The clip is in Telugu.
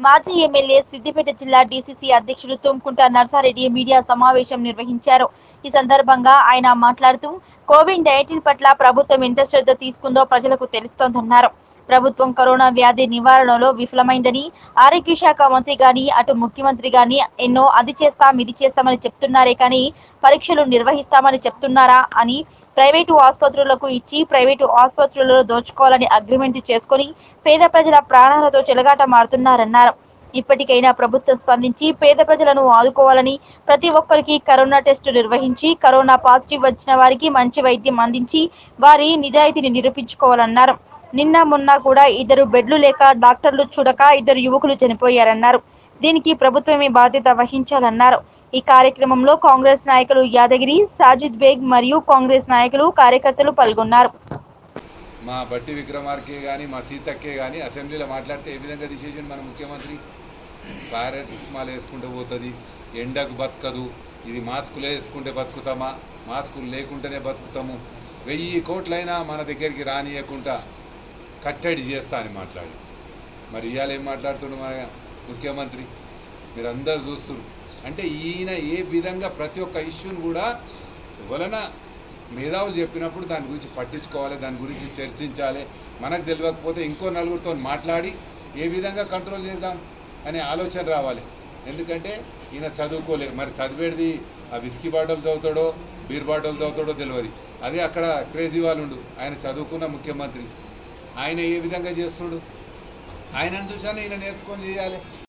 మాజీ ఎమ్మెల్యే సిద్దిపేట జిల్లా డీసీసీ అధ్యక్షుడు తుమ్కుంట నర్సారెడ్డి మీడియా సమావేశం నిర్వహించారు ఈ సందర్భంగా ఆయన మాట్లాడుతూ కోవిడ్ నైన్టీన్ పట్ల ప్రభుత్వం ఎంత శ్రద్ధ తీసుకుందో ప్రజలకు తెలుస్తోందన్నారు ప్రభుత్వం కరోనా వ్యాధి నివారణలో విఫలమైందని ఆరోగ్య శాఖ మంత్రి గాని అటు ముఖ్యమంత్రి గాని ఎన్నో అది చేస్తాం ఇది చేస్తామని చెప్తున్నారే కానీ పరీక్షలు నిర్వహిస్తామని చెప్తున్నారా అని ప్రైవేటు ఆసుపత్రులకు ఇచ్చి ప్రైవేటు ఆసుపత్రులలో దోచుకోవాలని అగ్రిమెంట్ చేసుకొని పేద ప్రజల ప్రాణాలతో చెలగాట మారుతున్నారన్నారు ఇప్పటికైనా ప్రభుత్వం స్పందించి పేద ప్రజలను ఆదుకోవాలని ప్రతి ఒక్కరికి కరోనా టెస్టు నిర్వహించి కరోనా పాజిటివ్ వచ్చిన వారికి మంచి వైద్యం అందించి వారి నిజాయితీని నిరూపించుకోవాలన్నారు నిన్న మొన్న కూడా ఇద్దరు బెడ్లు లేక డాక్టర్లు చూడక ఇద్దరు యువకులు చనిపోయారన్నారు దీనికి ప్రభుత్వమే బాధ్యత వహించాలన్నారు ఈ కార్యక్రమంలో కాంగ్రెస్ నాయకులు యాదగిరి సాజిద్ బేగ్ మరియు కాంగ్రెస్ నాయకులు కార్యకర్తలు పాల్గొన్నారు మా బట్టి విక్రమార్కే కానీ మా సీతక్కే కానీ అసెంబ్లీలో మాట్లాడితే ఏ విధంగా తీసేసిండు మన ముఖ్యమంత్రి పారాసిటమాల్ వేసుకుంటే పోతుంది ఎండకు బతకదు ఇది మాస్కులు వేసుకుంటే బతుకుతామా మాస్కులు లేకుంటేనే బతుకుతాము వెయ్యి కోట్లైనా మన దగ్గరికి రానియకుండా కట్టడి చేస్తా అని మాట్లాడి మరి ఇవాళ ఏం మాట్లాడుతుండు మన ముఖ్యమంత్రి మీరు అందరు చూస్తున్నారు అంటే ఈయన ఏ విధంగా ప్రతి ఒక్క ఇష్యూని కూడా వలన మేధావులు చెప్పినప్పుడు దాని గురించి పట్టించుకోవాలి దాని గురించి చర్చించాలి మనకు తెలియకపోతే ఇంకో నలుగురితో మాట్లాడి ఏ విధంగా కంట్రోల్ చేద్దాం అనే ఆలోచన రావాలి ఎందుకంటే ఈయన చదువుకోలే మరి చదివేది ఆ విస్కీ బాటలు చదువుతాడో బీర్ బాటలు చదువుతాడో తెలియదు అదే అక్కడ క్రేజీ వాళ్ళు ఉండు ఆయన చదువుకున్న ముఖ్యమంత్రి ఆయన ఏ విధంగా చేస్తుడు ఆయనను చూసానే ఈయన నేర్చుకొని చేయాలి